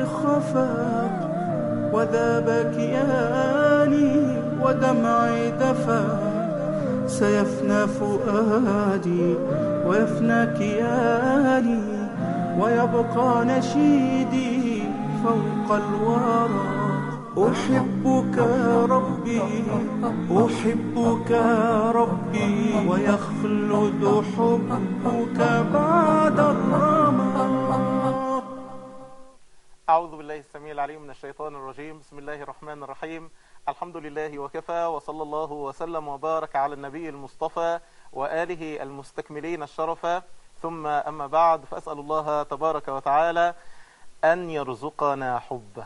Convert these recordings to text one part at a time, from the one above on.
خفق وذاب كياني ودمعي دفا سيفنى فؤادي ويفنى كياني ويبقى نشيدي فوق الورى أحبك ربي أحبك ربي ويخلد حبك بعد الرمى أعوذ بالله السميع العليم من الشيطان الرجيم بسم الله الرحمن الرحيم الحمد لله وكفى وصلى الله وسلم وبارك على النبي المصطفى وآله المستكملين الشرفة ثم أما بعد فأسأل الله تبارك وتعالى أن يرزقنا حبه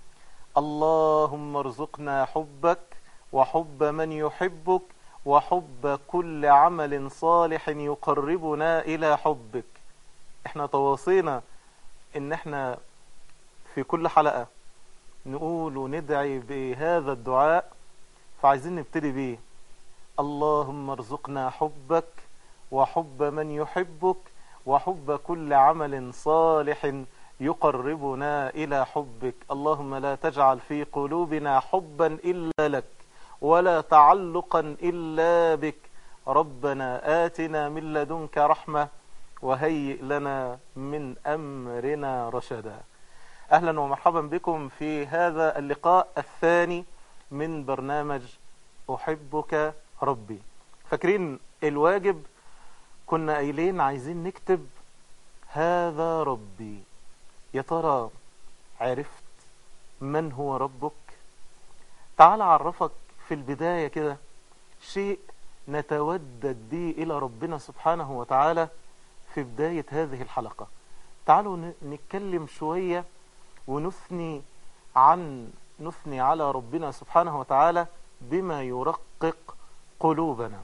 اللهم ارزقنا حبك وحب من يحبك وحب كل عمل صالح يقربنا إلى حبك احنا تواصينا ان احنا في كل حلقة نقول وندعي بهذا الدعاء فعايزين نبتدي بيه اللهم ارزقنا حبك وحب من يحبك وحب كل عمل صالح يقربنا إلى حبك اللهم لا تجعل في قلوبنا حبا إلا لك ولا تعلقا إلا بك ربنا آتنا من لدنك رحمة وهيئ لنا من أمرنا رشدا أهلا ومرحبا بكم في هذا اللقاء الثاني من برنامج أحبك ربي فاكرين الواجب كنا قايلين عايزين نكتب هذا ربي يا ترى عرفت من هو ربك تعال اعرفك في البداية كده شيء نتودد به إلى ربنا سبحانه وتعالى في بداية هذه الحلقة تعالوا نتكلم شوية ونثني عن نثني على ربنا سبحانه وتعالى بما يرقق قلوبنا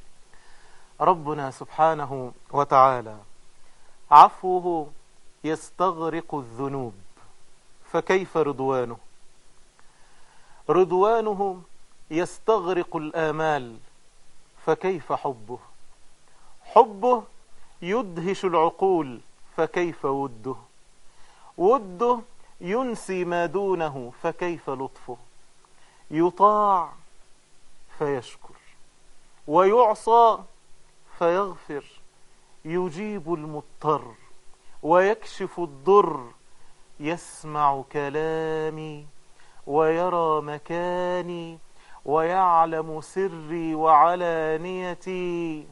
ربنا سبحانه وتعالى عفوه يستغرق الذنوب فكيف رضوانه رضوانه يستغرق الآمال فكيف حبه حبه يدهش العقول فكيف وده وده ينسي ما دونه فكيف لطفه يطاع فيشكر ويعصى فيغفر يجيب المضطر ويكشف الضر يسمع كلامي ويرى مكاني ويعلم سري وعلانيتي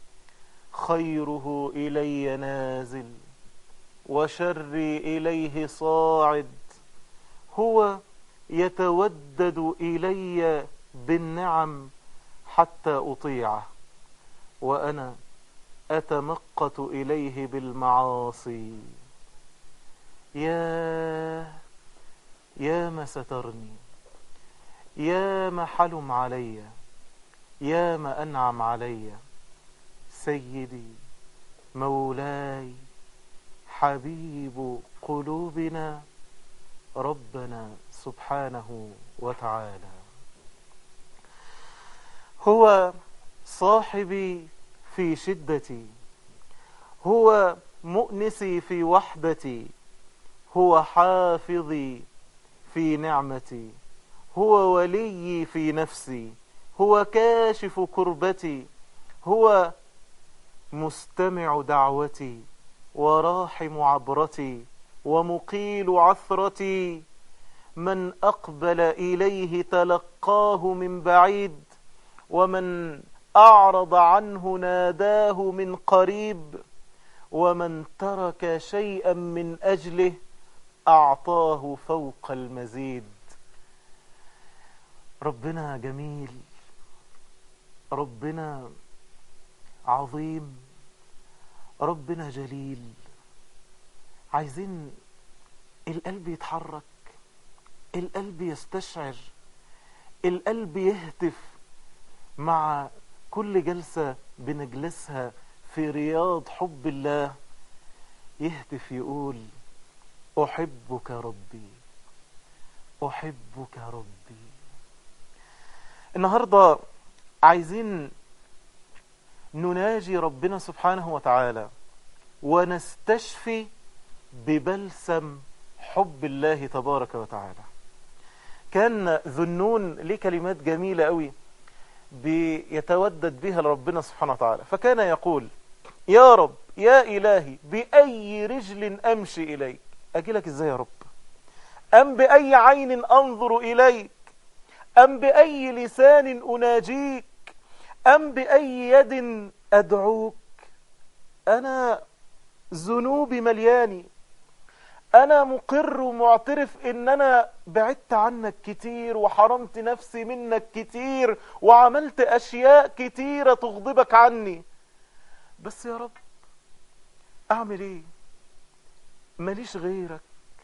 خيره إلي نازل وشري إليه صاعد هو يتودد إلي بالنعم حتى أطيعه وأنا أتمقت إليه بالمعاصي يا يا ما سترني يا ما حلم علي يا ما أنعم علي سيدي مولاي حبيب قلوبنا ربنا سبحانه وتعالى هو صاحبي في شدتي هو مؤنسي في وحدتي هو حافظي في نعمتي هو ولي في نفسي هو كاشف كربتي هو مستمع دعوتي وراحم عبرتي ومقيل عثرتي من أقبل إليه تلقاه من بعيد ومن أعرض عنه ناداه من قريب ومن ترك شيئا من أجله أعطاه فوق المزيد ربنا جميل ربنا عظيم ربنا جليل عايزين القلب يتحرك القلب يستشعر القلب يهتف مع كل جلسة بنجلسها في رياض حب الله يهتف يقول أحبك ربي أحبك ربي النهاردة عايزين نناجي ربنا سبحانه وتعالى ونستشفي ببلسم حب الله تبارك وتعالى كان ذنون ليه كلمات جميلة قوي بيتودد بها لربنا سبحانه وتعالى فكان يقول يا رب يا إلهي بأي رجل أمشي إليك أجيلك إزاي يا رب أم بأي عين أنظر إليك أم بأي لسان أناجيك أم بأي يد أدعوك أنا ذنوبي ملياني أنا مقر ومعترف إن أنا بعدت عنك كتير وحرمت نفسي منك كتير وعملت أشياء كتيرة تغضبك عني بس يا رب أعمل إيه ماليش غيرك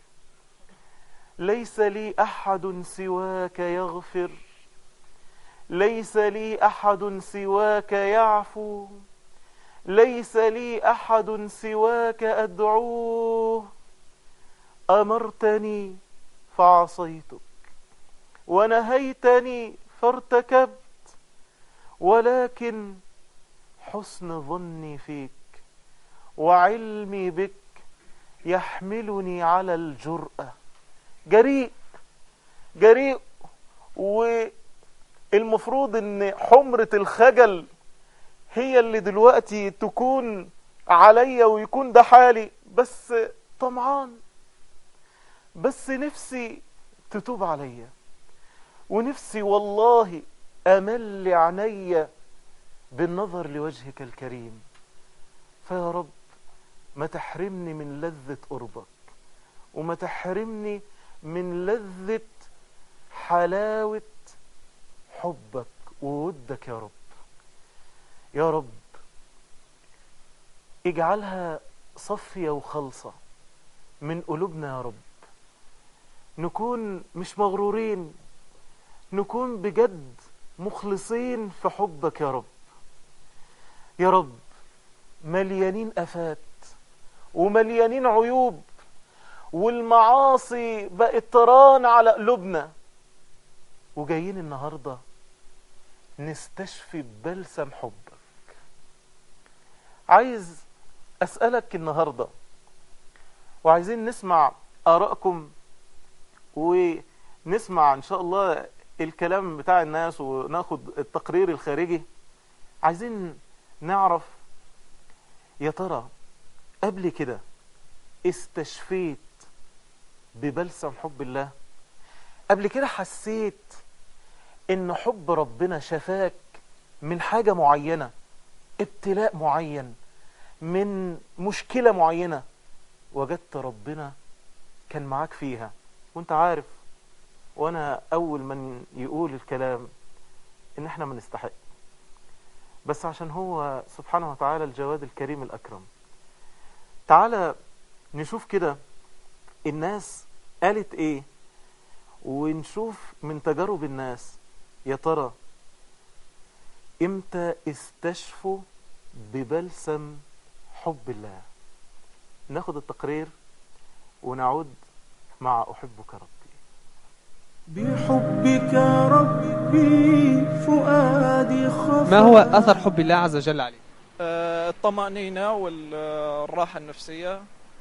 ليس لي أحد سواك يغفر ليس لي أحد سواك يعفو ليس لي أحد سواك أدعوه أمرتني فعصيتك ونهيتني فارتكبت ولكن حسن ظني فيك وعلمي بك يحملني على الجرأة جريء جريء والمفروض ان حمرة الخجل هي اللي دلوقتي تكون عليا ويكون ده حالي بس طمعان بس نفسي تتوب عليا ونفسي والله امل عينيا بالنظر لوجهك الكريم فيا رب ما تحرمني من لذة قربك وما تحرمني من لذة حلاوة حبك وودك يا رب يا رب اجعلها صفية وخلصة من قلوبنا يا رب نكون مش مغرورين نكون بجد مخلصين في حبك يا رب يا رب مليانين افات ومليانين عيوب والمعاصي بقت طران على قلوبنا وجايين النهارده نستشفي ببلسم حبك عايز اسالك النهارده وعايزين نسمع ارائكم ونسمع ان شاء الله الكلام بتاع الناس وناخد التقرير الخارجي عايزين نعرف يا ترى قبل كده استشفيت ببلسم حب الله قبل كده حسيت ان حب ربنا شفاك من حاجة معينة ابتلاء معين من مشكلة معينة وجدت ربنا كان معاك فيها وانت عارف وانا اول من يقول الكلام ان احنا ما نستحق بس عشان هو سبحانه وتعالى الجواد الكريم الاكرم تعالى نشوف كده الناس قالت ايه ونشوف من تجارب الناس يا ترى امتى استشفوا ببلسم حب الله ناخد التقرير ونعود مع احبك ربي بحبك ربي فؤادي خفى ما هو أثر حب الله عز وجل عليك آه، الطمأنينة والراحة النفسية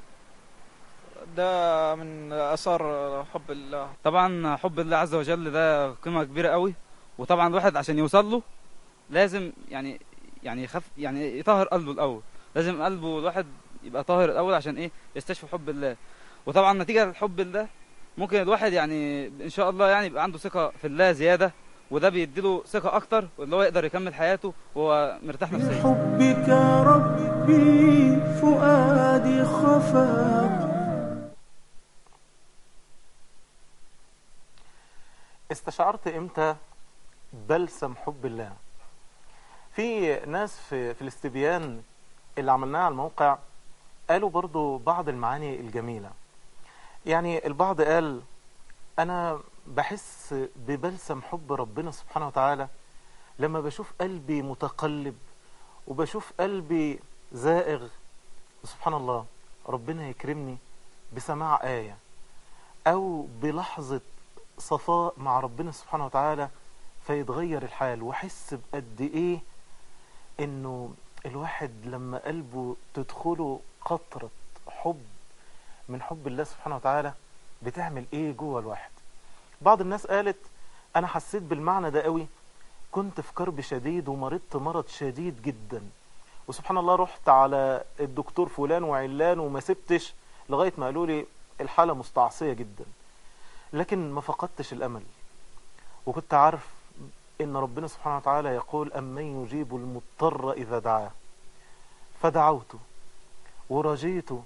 ده من أثار حب الله طبعا حب الله عز وجل ده قيمة كبيرة قوي وطبعا الواحد عشان يوصل له لازم يعني يعني يخف يعني يطهر قلبه الأول لازم قلبه الواحد يبقى طاهر الأول عشان إيه يستشفي حب الله وطبعا نتيجة لحب الله ممكن الواحد يعني إن شاء الله يعني يبقى عنده ثقة في الله زيادة وده بيديله ثقة أكتر واللي هو يقدر يكمل حياته وهو مرتاح نفسيا بحبك ربي فؤادي خفى استشعرت امتى بلسم حب الله في ناس في, في الاستبيان اللي عملناه على الموقع قالوا برضو بعض المعاني الجميلة يعني البعض قال انا بحس ببلسم حب ربنا سبحانه وتعالى لما بشوف قلبي متقلب وبشوف قلبي زائغ سبحان الله ربنا يكرمني بسماع آية أو بلحظة صفاء مع ربنا سبحانه وتعالى فيتغير الحال وحس بقد إيه إنه الواحد لما قلبه تدخله قطرة حب من حب الله سبحانه وتعالى بتعمل ايه جوه الواحد بعض الناس قالت انا حسيت بالمعنى ده قوي كنت في كرب شديد ومرضت مرض شديد جدا وسبحان الله رحت على الدكتور فلان وعلان وما سبتش لغاية ما قالوا لي الحالة مستعصية جدا لكن ما فقدتش الأمل وكنت عارف إن ربنا سبحانه وتعالى يقول أمن يجيب المضطر إذا دعاه فدعوته ورجيته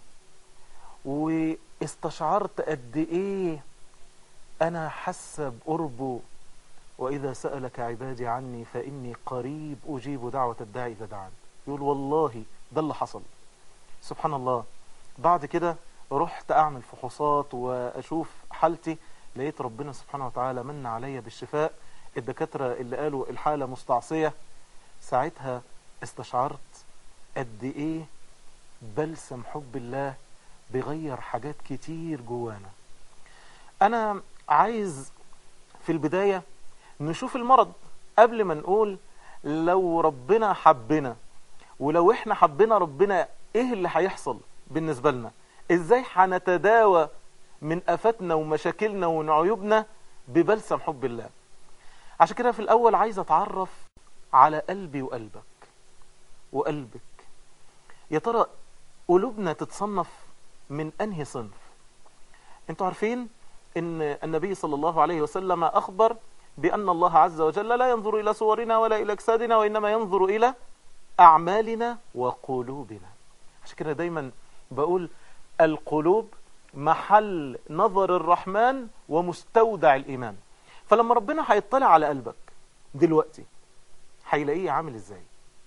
واستشعرت قد إيه أنا حاسة بقربه وإذا سألك عبادي عني فإني قريب أجيب دعوة الداعي إذا دعان يقول والله ده اللي حصل سبحان الله بعد كده رحت أعمل فحوصات وأشوف حالتي لقيت ربنا سبحانه وتعالى من عليا بالشفاء الدكاترة اللي قالوا الحالة مستعصية ساعتها استشعرت قد إيه بلسم حب الله بيغير حاجات كتير جوانا أنا عايز في البداية نشوف المرض قبل ما نقول لو ربنا حبنا ولو احنا حبنا ربنا ايه اللي هيحصل بالنسبة لنا ازاي هنتداوى من افاتنا ومشاكلنا وعيوبنا ببلسم حب الله عشان كده في الاول عايز اتعرف على قلبي وقلبك وقلبك يا ترى قلوبنا تتصنف من انهي صنف انتوا عارفين ان النبي صلى الله عليه وسلم اخبر بان الله عز وجل لا ينظر الى صورنا ولا الى اجسادنا وانما ينظر الى اعمالنا وقلوبنا عشان كده دايما بقول القلوب محل نظر الرحمن ومستودع الايمان فلما ربنا هيطلع على قلبك دلوقتي هيلاقيه عامل ازاي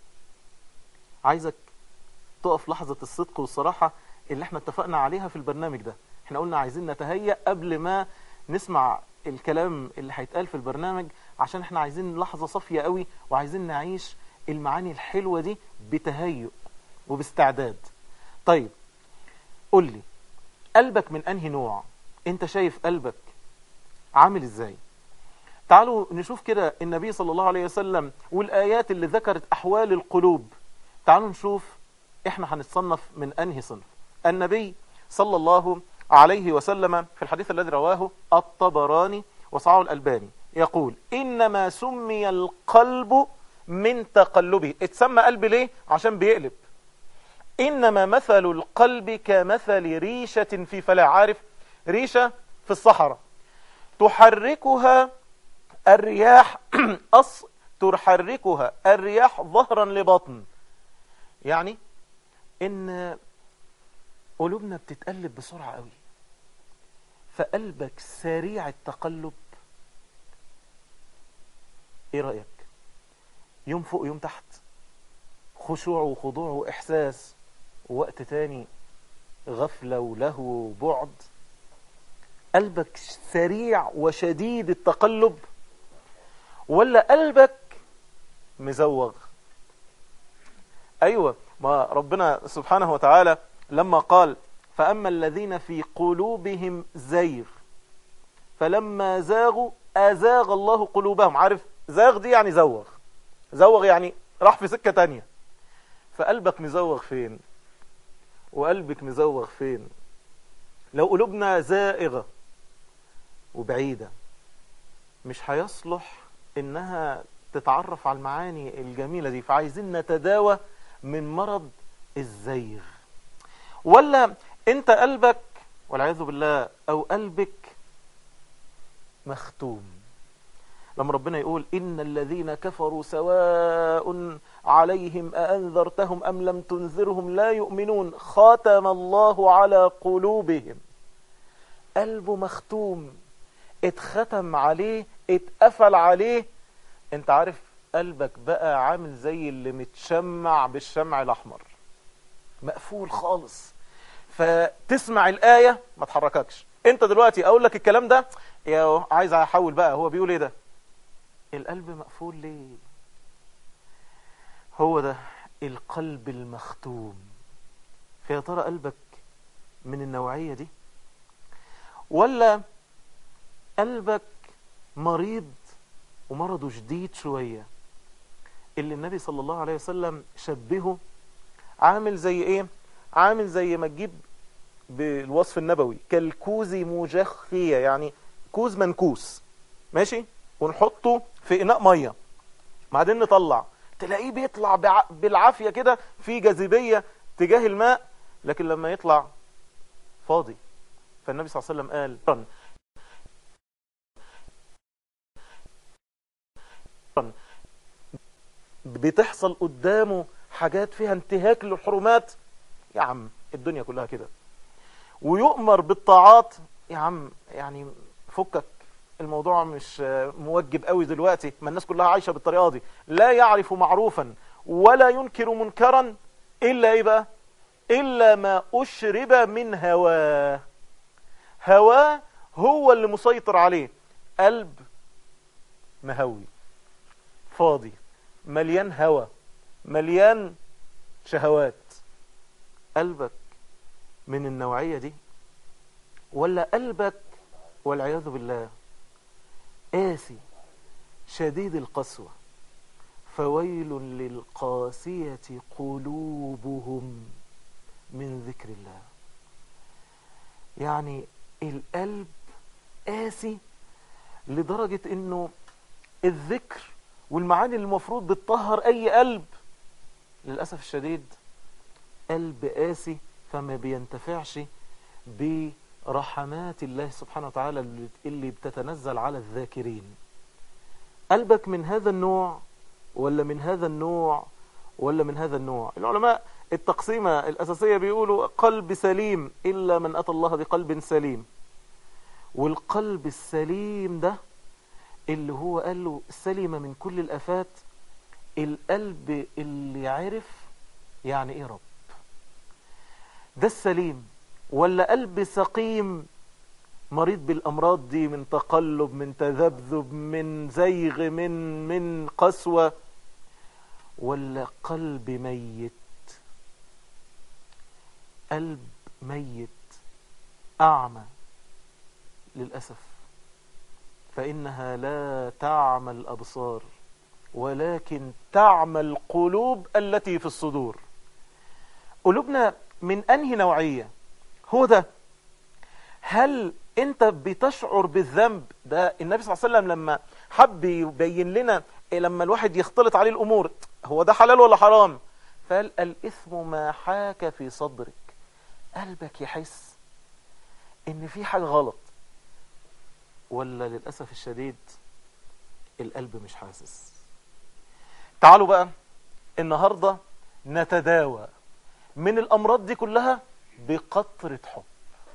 عايزك تقف لحظة الصدق والصراحة اللي احنا اتفقنا عليها في البرنامج ده احنا قلنا عايزين نتهيأ قبل ما نسمع الكلام اللي هيتقال في البرنامج عشان احنا عايزين لحظة صافية قوي وعايزين نعيش المعاني الحلوة دي بتهيؤ وباستعداد طيب قول لي قلبك من انهي نوع انت شايف قلبك عامل ازاي تعالوا نشوف كده النبي صلى الله عليه وسلم والآيات اللي ذكرت أحوال القلوب تعالوا نشوف احنا هنتصنف من انهي صنف النبي صلى الله عليه وسلم في الحديث الذي رواه الطبراني وصعه الألباني يقول إنما سمي القلب من تقلبه اتسمى قلب ليه عشان بيقلب إنما مثل القلب كمثل ريشة في فلاة عارف ريشة في الصحراء تحركها الرياح أص تحركها الرياح ظهرا لبطن يعني ان قلوبنا بتتقلب بسرعة قوي فقلبك سريع التقلب ايه رأيك يوم فوق يوم تحت خشوع وخضوع وإحساس ووقت تاني غفلة ولهو وبعد قلبك سريع وشديد التقلب ولا قلبك مزوغ أيوة ما ربنا سبحانه وتعالى لما قال فأما الذين في قلوبهم زيغ فلما زاغوا أزاغ الله قلوبهم عارف زاغ دي يعني زوغ زوغ يعني راح في سكة تانية فقلبك مزوغ فين وقلبك مزوغ فين لو قلوبنا زائغة وبعيدة مش هيصلح انها تتعرف على المعاني الجميلة دي فعايزين نتداوى من مرض الزيغ ولا انت قلبك والعياذ بالله او قلبك مختوم لما ربنا يقول إن الذين كفروا سواء عليهم أأنذرتهم أم لم تنذرهم لا يؤمنون خاتم الله على قلوبهم قلبه مختوم اتختم عليه اتقفل عليه انت عارف قلبك بقى عامل زي اللي متشمع بالشمع الأحمر مقفول خالص فتسمع الآية ما تحرككش انت دلوقتي اقول لك الكلام ده يا عايز احول بقى هو بيقول ايه ده القلب مقفول ليه هو ده القلب المختوم فيا ترى قلبك من النوعية دي ولا قلبك مريض ومرضه شديد شوية اللي النبي صلى الله عليه وسلم شبهه عامل زي ايه عامل زي ما تجيب بالوصف النبوي كالكوز مجخية يعني كوز منكوس ماشي ونحطه في إناء مية بعدين نطلع تلاقيه بيطلع بع- بالعافية كده في جاذبية تجاه الماء لكن لما يطلع فاضي فالنبي صلى الله عليه وسلم قال بتحصل قدامه حاجات فيها انتهاك للحرمات يا عم الدنيا كلها كده ويؤمر بالطاعات يا عم يعني فكك الموضوع مش آه، موجب قوي دلوقتي ما الناس كلها عايشة بالطريقة دي لا يعرف معروفا ولا ينكر منكرا إلا إيه بقى إلا ما أشرب من هواه هواه هو اللي مسيطر عليه قلب مهوي فاضي مليان هوى مليان شهوات قلبك من النوعية دي ولا قلبك والعياذ بالله قاسي شديد القسوة فويل للقاسية قلوبهم من ذكر الله يعني القلب قاسي لدرجة انه الذكر والمعاني اللي المفروض بتطهر اي قلب للأسف الشديد قلب قاسي فما بينتفعش برحمات الله سبحانه وتعالى اللي- اللي بتتنزل على الذاكرين قلبك من هذا النوع ولا من هذا النوع ولا من هذا النوع العلماء التقسيمة الأساسية بيقولوا قلب سليم إلا من أتى الله بقلب سليم والقلب السليم ده اللي هو قال له سلم من كل الآفات القلب اللي عرف يعني ايه رب ده السليم ولا قلب سقيم مريض بالامراض دي من تقلب من تذبذب من زيغ من من قسوة ولا قلب ميت قلب ميت اعمى للاسف فانها لا تعمى الابصار ولكن تعمى القلوب التي في الصدور قلوبنا من انهي نوعية هو ده هل انت بتشعر بالذنب ده النبي صلى الله عليه وسلم لما حب يبين لنا لما الواحد يختلط عليه الامور هو ده حلال ولا حرام فقال الاثم ما حاك في صدرك قلبك يحس ان في حاجة غلط ولا للأسف الشديد القلب مش حاسس تعالوا بقى النهاردة نتداوى من الأمراض دي كلها بقطرة حب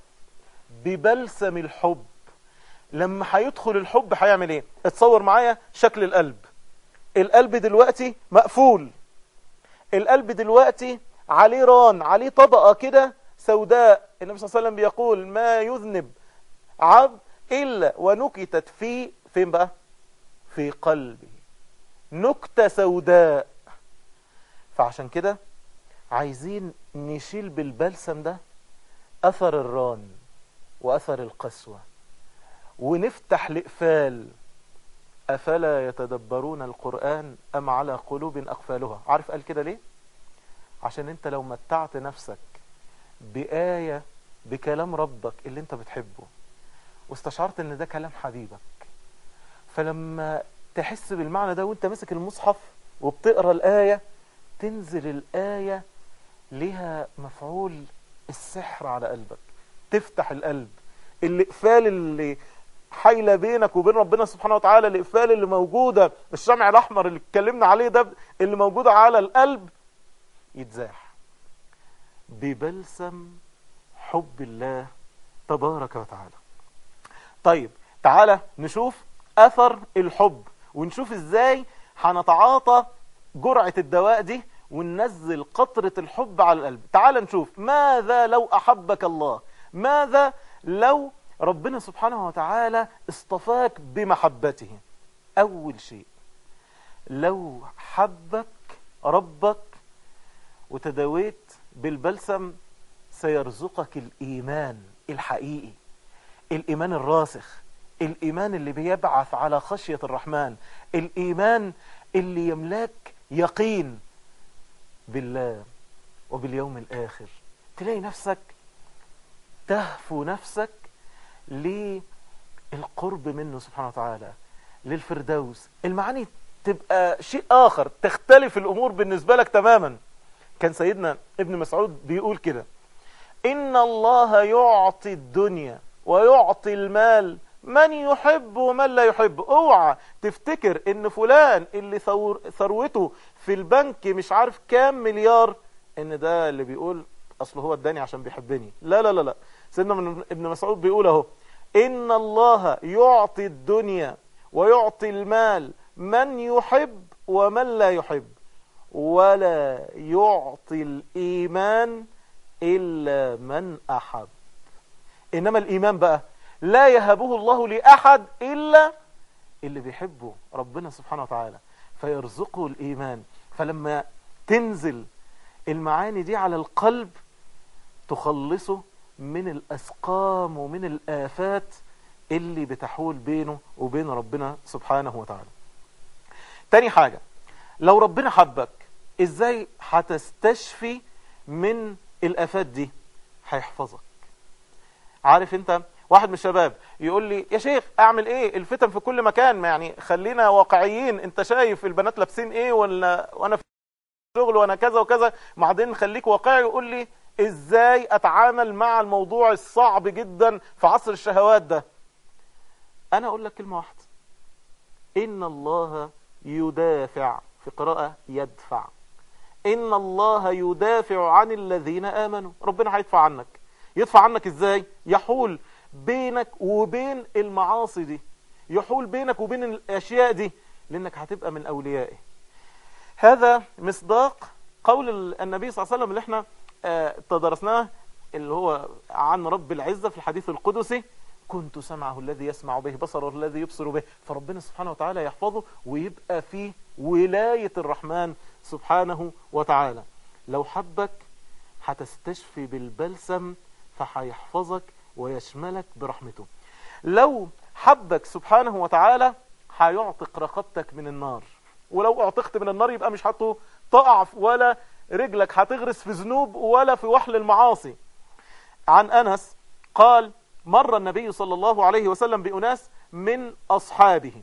ببلسم الحب لما هيدخل الحب هيعمل ايه اتصور معايا شكل القلب القلب دلوقتي مقفول القلب دلوقتي عليه ران عليه طبقة كده سوداء النبي صلى الله عليه وسلم بيقول ما يذنب عبد إلا ونكتت في فين بقى في قلبه نكتة سوداء فعشان كده عايزين نشيل بالبلسم ده أثر الران وأثر القسوة ونفتح الإقفال أفلا يتدبرون القرآن أم على قلوب أقفالها عارف قال كده ليه عشان انت لو متعت نفسك بآية بكلام ربك اللي انت بتحبه واستشعرت ان ده كلام حبيبك فلما تحس بالمعنى ده وانت ماسك المصحف وبتقرا الآية تنزل الآية لها مفعول السحر على قلبك تفتح القلب الإقفال اللي حايلة بينك وبين ربنا سبحانه وتعالى الإقفال اللي موجودة الشمع الأحمر اللي اتكلمنا عليه ده اللي موجودة على القلب يتزاح ببلسم حب الله تبارك وتعالى طيب تعالى نشوف أثر الحب ونشوف إزاي هنتعاطى جرعة الدواء دي وننزل قطرة الحب على القلب تعال نشوف ماذا لو أحبك الله ماذا لو ربنا سبحانه وتعالى اصطفاك بمحبته أول شيء لو حبك ربك وتداويت بالبلسم سيرزقك الإيمان الحقيقي الإيمان الراسخ الإيمان اللي بيبعث على خشية الرحمن الإيمان اللي يملاك يقين بالله وباليوم الآخر تلاقي نفسك تهفو نفسك للقرب منه سبحانه وتعالى للفردوس المعاني تبقى شيء آخر تختلف الأمور بالنسبة لك تماما كان سيدنا ابن مسعود بيقول كده إن الله يعطي الدنيا ويعطي المال من يحب ومن لا يحب اوعى تفتكر ان فلان اللي ثور ثروته في البنك مش عارف كام مليار ان ده اللي بيقول اصل هو اداني عشان بيحبني لا لا لا لا سيدنا من- ابن مسعود بيقول اهو ان الله يعطي الدنيا ويعطي المال من يحب ومن لا يحب ولا يعطي الايمان الا من احب انما الايمان بقى لا يهبه الله لاحد الا اللي بيحبه ربنا سبحانه وتعالى فيرزقه الايمان فلما تنزل المعاني دي على القلب تخلصه من الاسقام ومن الافات اللي بتحول بينه وبين ربنا سبحانه وتعالى تاني حاجة لو ربنا حبك ازاي هتستشفي من الافات دي هيحفظك عارف انت واحد من الشباب يقول لي يا شيخ اعمل ايه الفتن في كل مكان ما يعني خلينا واقعيين انت شايف البنات لابسين ايه ولا وانا في شغل وانا كذا وكذا بعدين خليك واقعي ويقول لي ازاي اتعامل مع الموضوع الصعب جدا في عصر الشهوات ده انا اقول لك كلمة واحدة ان الله يدافع في قراءة يدفع ان الله يدافع عن الذين امنوا ربنا هيدفع عنك يدفع عنك ازاي يحول بينك وبين المعاصي دي يحول بينك وبين الاشياء دي لانك هتبقى من اوليائه هذا مصداق قول النبي صلى الله عليه وسلم اللي احنا آه، تدرسناه اللي هو عن رب العزة في الحديث القدسي كنت سمعه الذي يسمع به بصره الذي يبصر به فربنا سبحانه وتعالى يحفظه ويبقى في ولاية الرحمن سبحانه وتعالى لو حبك هتستشفي بالبلسم فهيحفظك ويشملك برحمته لو حبك سبحانه وتعالى هيعتق رقبتك من النار ولو اعتقت من النار يبقى مش هتقع ولا رجلك هتغرس في ذنوب ولا في وحل المعاصي عن أنس قال مر النبي صلى الله عليه وسلم بأناس من أصحابه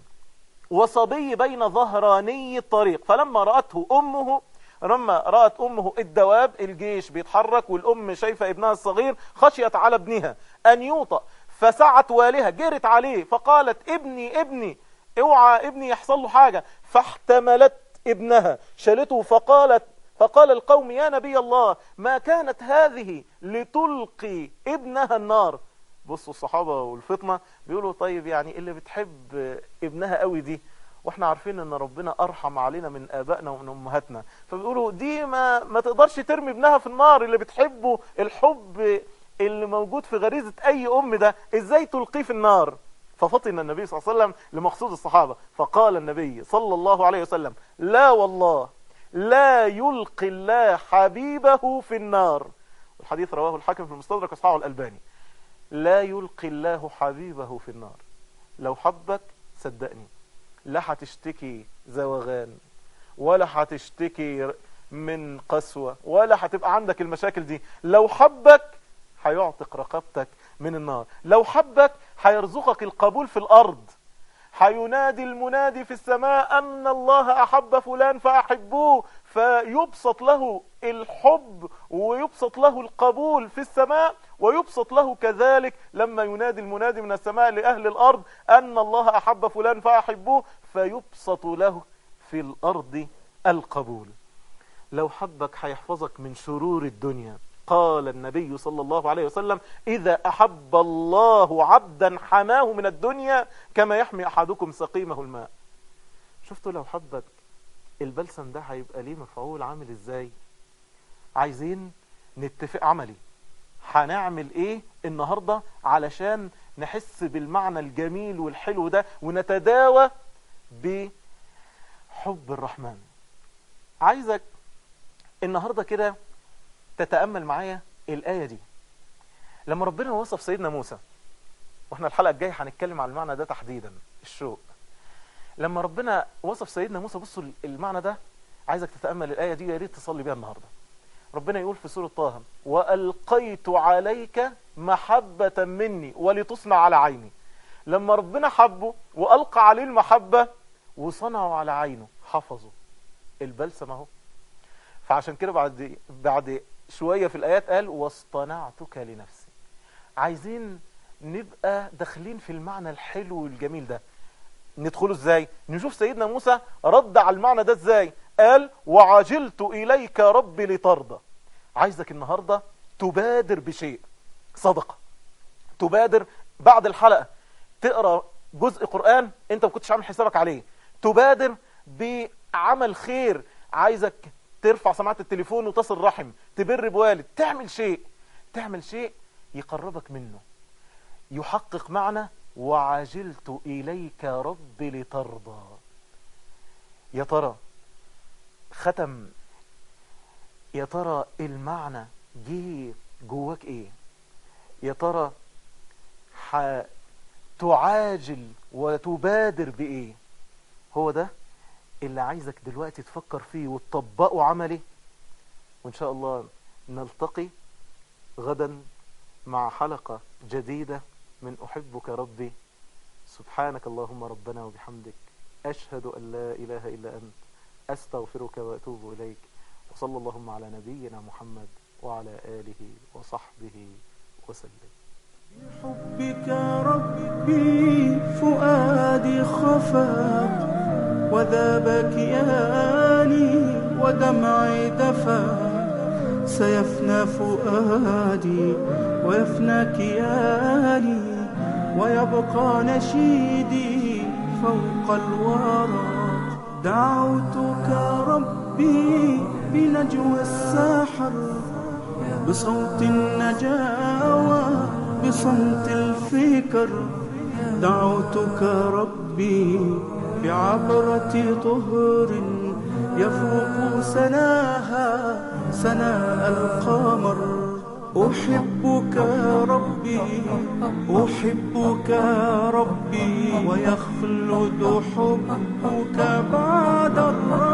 وصبي بين ظهراني الطريق فلما رأته أمه لما رأت أمه الدواب الجيش بيتحرك والأم شايفة ابنها الصغير خشيت على ابنها أن يوطأ فسعت والها جرت عليه فقالت ابني ابني اوعى ابني يحصل له حاجة فاحتملت ابنها شالته فقالت فقال القوم يا نبي الله ما كانت هذه لتلقي ابنها النار بصوا الصحابة والفطنة بيقولوا طيب يعني اللي بتحب ابنها قوي دي واحنا عارفين ان ربنا ارحم علينا من ابائنا ومن امهاتنا فبيقولوا دي ما ما تقدرش ترمي ابنها في النار اللي بتحبه الحب اللي موجود في غريزة اي ام ده ازاي تلقيه في النار ففطن النبي صلى الله عليه وسلم لمقصود الصحابة فقال النبي صلى الله عليه وسلم لا والله لا يلقي الله حبيبه في النار الحديث رواه الحاكم في المستدرك وصححه الألباني لا يلقي الله حبيبه في النار لو حبك صدقني لا هتشتكي زوغان ولا هتشتكي من قسوة ولا هتبقى عندك المشاكل دي لو حبك هيعتق رقبتك من النار لو حبك هيرزقك القبول في الأرض هينادي المنادي في السماء أن الله أحب فلان فأحبوه فيبسط له الحب ويبسط له القبول في السماء ويبسط له كذلك لما ينادي المنادي من السماء لأهل الأرض أن الله أحب فلان فأحبوه فيبسط له في الأرض القبول لو حبك هيحفظك من شرور الدنيا قال النبي صلى الله عليه وسلم إذا أحب الله عبدا حماه من الدنيا كما يحمي أحدكم سقيمه الماء شفتوا لو حبك البلسم ده هيبقى ليه مفعول عامل ازاي عايزين نتفق عملي هنعمل ايه النهاردة علشان نحس بالمعنى الجميل والحلو ده ونتداوى بحب الرحمن عايزك النهاردة كده تتأمل معايا الآية دي لما ربنا وصف سيدنا موسى واحنا الحلقة الجاية هنتكلم عن المعنى ده تحديدا الشوق لما ربنا وصف سيدنا موسى بصوا المعنى ده عايزك تتأمل الآية دي يا ريت تصلي بيها النهاردة ربنا يقول في سورة طه وألقيت عليك محبة مني ولتصنع على عيني لما ربنا حبه وألقى عليه المحبة وصنعوا على عينه حفظوا البلسم اهو فعشان كده بعد بعد شوية في الآيات قال واصطنعتك لنفسي عايزين نبقى داخلين في المعنى الحلو والجميل ده ندخله ازاي نشوف سيدنا موسى رد على المعنى ده ازاي قال وعجلت إليك ربي لترضى عايزك النهاردة تبادر بشيء صدقة تبادر بعد الحلقة تقرأ جزء قرآن انت ما كنتش عامل حسابك عليه تبادر بعمل خير عايزك ترفع سماعة التليفون وتصل رحم تبر بوالد تعمل شيء تعمل شيء يقربك منه يحقق معنى وعجلت إليك رب لترضى يا ترى ختم يا ترى المعنى جه جواك ايه يا ترى تعاجل وتبادر بايه هو ده اللي عايزك دلوقتي تفكر فيه وتطبقه عملي وان شاء الله نلتقي غدا مع حلقة جديدة من أحبك ربي سبحانك اللهم ربنا وبحمدك أشهد أن لا إله إلا أنت أستغفرك وأتوب إليك وصلى اللهم على نبينا محمد وعلى آله وصحبه وسلم بحبك ربي فؤادي خفق وذاب كياني ودمعي دفا سيفنى فؤادي ويفنى كياني ويبقى نشيدي فوق الورى دعوتك ربي بنجوى الساحر بصوت النجاوى بصمت الفكر دعوتك ربي بعبرة طهر يفوق سناها سناء القمر أحبك ربي أحبك ربي ويخلد حبك بعد الرحمة